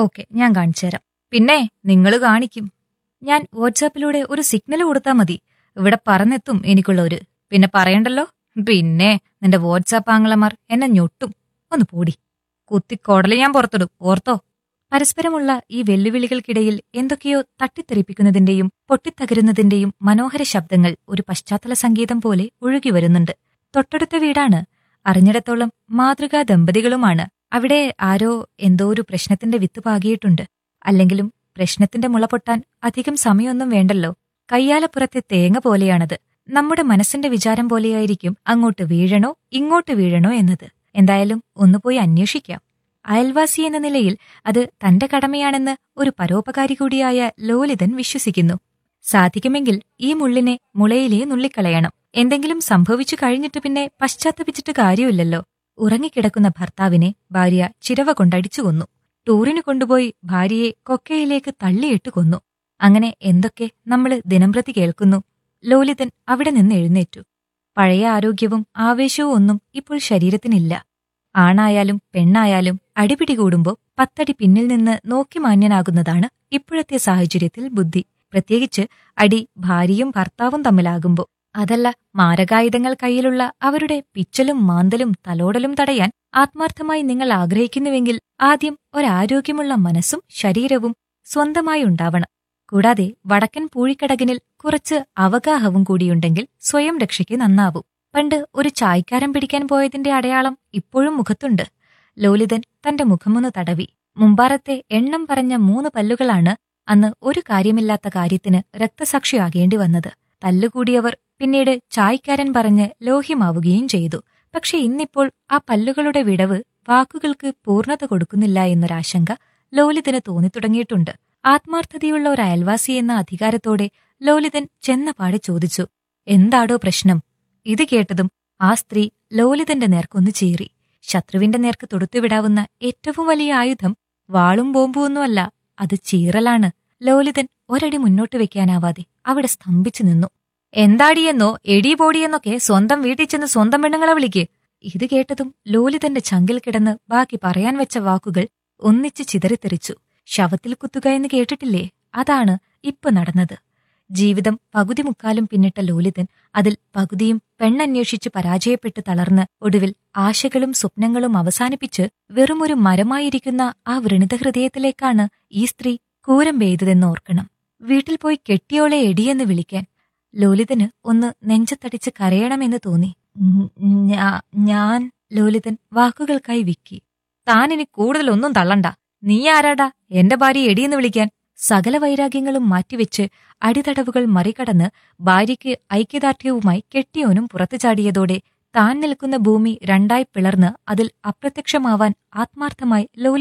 okay ഞാൻ കാണിച്ചുതരാം പിന്നെ നിങ്ങൾ കാണിക്കും ഞാൻ വാട്സാപ്പിലൂടെ ഒരു സിഗ്നൽ കൊടുത്താൽ മതി ഇവിടെ പറന്നെത്തും എനിക്കുള്ള ഒരു പിന്നെ പറയണ്ടല്ലോ പിന്നെ നിന്റെ വാട്സാപ്പ് ആംഗ്ലമാർ എന്നെ ഞൊട്ടും ഒന്ന് പോടി കുത്തിക്കോടല് ഞാൻ പുറത്തിടും ഓർത്തോ പരസ്പരമുള്ള ഈ വെല്ലുവിളികൾക്കിടയിൽ എന്തൊക്കെയോ തട്ടിത്തെറിപ്പിക്കുന്നതിന്റെയും പൊട്ടിത്തകരുന്നതിന്റെയും മനോഹര ശബ്ദങ്ങൾ ഒരു പശ്ചാത്തല സംഗീതം പോലെ ഒഴുകി വരുന്നുണ്ട് തൊട്ടടുത്ത വീടാണ് അറിഞ്ഞിടത്തോളം മാതൃകാ ദമ്പതികളുമാണ് അവിടെ ആരോ എന്തോ ഒരു പ്രശ്നത്തിന്റെ വിത്ത് പാകിയിട്ടുണ്ട് അല്ലെങ്കിലും പ്രശ്നത്തിന്റെ മുള പൊട്ടാൻ അധികം സമയമൊന്നും വേണ്ടല്ലോ കയ്യാലപ്പുറത്തെ തേങ്ങ പോലെയാണത് നമ്മുടെ മനസ്സിന്റെ വിചാരം പോലെയായിരിക്കും അങ്ങോട്ട് വീഴണോ ഇങ്ങോട്ട് വീഴണോ എന്നത് എന്തായാലും ഒന്നുപോയി അന്വേഷിക്കാം അയൽവാസി എന്ന നിലയിൽ അത് തന്റെ കടമയാണെന്ന് ഒരു പരോപകാരി കൂടിയായ ലോലിതൻ വിശ്വസിക്കുന്നു സാധിക്കുമെങ്കിൽ ഈ മുള്ളിനെ മുളയിലേ നുള്ളിക്കളയണം എന്തെങ്കിലും സംഭവിച്ചു കഴിഞ്ഞിട്ട് പിന്നെ പശ്ചാത്തപിച്ചിട്ട് കാര്യമില്ലല്ലോ ഉറങ്ങിക്കിടക്കുന്ന ഭർത്താവിനെ ഭാര്യ ചിരവ കൊണ്ടടിച്ചു കൊന്നു ടൂറിന് കൊണ്ടുപോയി ഭാര്യയെ കൊക്കയിലേക്ക് തള്ളിയിട്ട് കൊന്നു അങ്ങനെ എന്തൊക്കെ നമ്മൾ ദിനംപ്രതി കേൾക്കുന്നു ലോലിതൻ അവിടെ നിന്ന് എഴുന്നേറ്റു പഴയ ആരോഗ്യവും ആവേശവും ഒന്നും ഇപ്പോൾ ശരീരത്തിനില്ല ആണായാലും പെണ്ണായാലും അടിപിടി കൂടുമ്പോ പത്തടി പിന്നിൽ നിന്ന് നോക്കി മാന്യനാകുന്നതാണ് ഇപ്പോഴത്തെ സാഹചര്യത്തിൽ ബുദ്ധി പ്രത്യേകിച്ച് അടി ഭാര്യയും ഭർത്താവും തമ്മിലാകുമ്പോ അതല്ല മാരകായുധങ്ങൾ കയ്യിലുള്ള അവരുടെ പിച്ചലും മാന്തലും തലോടലും തടയാൻ ആത്മാർത്ഥമായി നിങ്ങൾ ആഗ്രഹിക്കുന്നുവെങ്കിൽ ആദ്യം ഒരാരോഗ്യമുള്ള മനസ്സും ശരീരവും സ്വന്തമായി ഉണ്ടാവണം കൂടാതെ വടക്കൻ പൂഴിക്കടകിനിൽ കുറച്ച് അവഗാഹവും കൂടിയുണ്ടെങ്കിൽ സ്വയം രക്ഷയ്ക്ക് നന്നാവും പണ്ട് ഒരു ചായ്ക്കാരം പിടിക്കാൻ പോയതിന്റെ അടയാളം ഇപ്പോഴും മുഖത്തുണ്ട് ലോലിതൻ തന്റെ മുഖമൊന്ന് തടവി മുമ്പാറത്തെ എണ്ണം പറഞ്ഞ മൂന്ന് പല്ലുകളാണ് അന്ന് ഒരു കാര്യമില്ലാത്ത കാര്യത്തിന് രക്തസാക്ഷിയാകേണ്ടി വന്നത് തല്ലുകൂടിയവർ പിന്നീട് ചായ്ക്കാരൻ പറഞ്ഞ് ലോഹ്യമാവുകയും ചെയ്തു പക്ഷെ ഇന്നിപ്പോൾ ആ പല്ലുകളുടെ വിടവ് വാക്കുകൾക്ക് പൂർണ്ണത കൊടുക്കുന്നില്ല എന്നൊരാശങ്ക ലോലിതന് തോന്നിത്തുടങ്ങിയിട്ടുണ്ട് ആത്മാർത്ഥതയുള്ള ഒരു അയൽവാസി എന്ന അധികാരത്തോടെ ലോലിതൻ ചെന്നപാടെ ചോദിച്ചു എന്താടോ പ്രശ്നം ഇത് കേട്ടതും ആ സ്ത്രീ ലോലിതന്റെ നേർക്കൊന്ന് ചീറി ശത്രുവിന്റെ നേർക്ക് തൊടുത്തുവിടാവുന്ന ഏറ്റവും വലിയ ആയുധം വാളും ബോംബുമൊന്നുമല്ല അത് ചീറലാണ് ലോലിതൻ ഒരടി മുന്നോട്ട് വെക്കാനാവാതെ അവിടെ സ്തംഭിച്ചു നിന്നു എന്താടിയെന്നോ എടി പോടിയെന്നൊക്കെ സ്വന്തം വീട്ടിൽ ചെന്ന് സ്വന്തം പെണ്ണുങ്ങളെ വിളിക്ക് ഇത് കേട്ടതും ലോലിതന്റെ ചങ്കിൽ കിടന്ന് ബാക്കി പറയാൻ വെച്ച വാക്കുകൾ ഒന്നിച്ച് ചിതറിത്തെറിച്ചു ശവത്തിൽ കുത്തുക എന്ന് കേട്ടിട്ടില്ലേ അതാണ് ഇപ്പൊ നടന്നത് ജീവിതം പകുതി മുക്കാലും പിന്നിട്ട ലോലിതൻ അതിൽ പകുതിയും പെണ്ണന്വേഷിച്ച് പരാജയപ്പെട്ട് തളർന്ന് ഒടുവിൽ ആശകളും സ്വപ്നങ്ങളും അവസാനിപ്പിച്ച് വെറുമൊരു മരമായിരിക്കുന്ന ആ വൃണിത ഹൃദയത്തിലേക്കാണ് ഈ സ്ത്രീ കൂരം പെയ്തതെന്ന് ഓർക്കണം വീട്ടിൽ പോയി കെട്ടിയോളെ എടിയെന്ന് വിളിക്കാൻ ലോലിതന് ഒന്ന് നെഞ്ചത്തടിച്ച് കരയണമെന്ന് തോന്നി ഉം, ഞാ- ഞാൻ ലോലിതൻ വാക്കുകൾക്കായി വിക്കി താൻ ഇനി കൂടുതലൊന്നും തള്ളണ്ട നീ ആരാടാ എന്റെ ഭാര്യ എടിയെന്ന് വിളിക്കാൻ സകല വൈരാഗ്യങ്ങളും മാറ്റിവെച്ച് അടിതടവുകൾ മറികടന്ന് ഭാര്യയ്ക്ക് ഐക്യദാർഢ്യവുമായി കെട്ടിയോനും പുറത്തു ചാടിയതോടെ താൻ നിൽക്കുന്ന ഭൂമി രണ്ടായി പിളർന്ന് അതിൽ അപ്രത്യക്ഷമാവാൻ ആത്മാർത്ഥമായി ലോലി